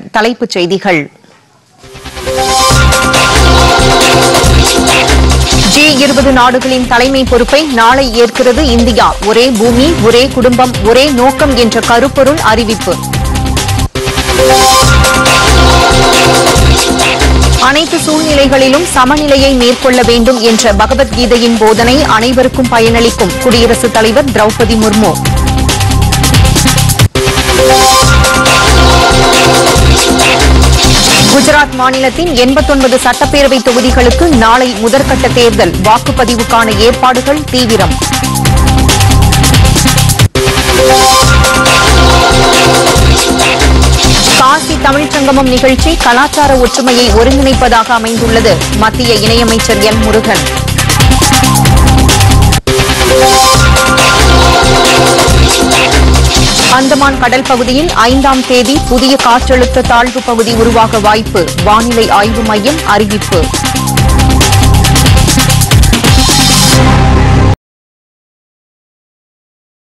தலைப்புச் செய்திகள் ஜி இருபது நாடுகளின் தலைமை பொறுப்பை நாளை ஏற்கிறது இந்தியா ஒரே பூமி ஒரே குடும்பம் ஒரே நோக்கம் என்ற கருப்பொருள் அறிவிப்பு அனைத்து சூழ்நிலைகளிலும் சமநிலையை மேற்கொள்ள வேண்டும் என்ற பகவத்கீதையின் போதனை அனைவருக்கும் பயனளிக்கும் குடியரசுத் தலைவர் திரௌபதி முர்மு குஜராத் மாநிலத்தின் 89 சட்டப்பேரவை தொகுதிகளுக்கு நாளை முதற்கட்ட தேர்தல் வாக்குப்பதிவுக்கான ஏற்பாடுகள் தீவிரம் காசி தமிழ்ச் சங்கமம் நிகழ்ச்சி கலாச்சார ஒற்றுமையை ஒருங்கிணைப்பதாக அமைந்துள்ளது மத்திய இணையமைச்சர் எல் முருகன் அந்தமான் கடல் பகுதியில் ஐந்தாம் தேதி புதிய காற்றழுத்த தாழ்வு பகுதி உருவாக வாய்ப்பு வானிலை ஆய்வு மையம் அறிவிப்பு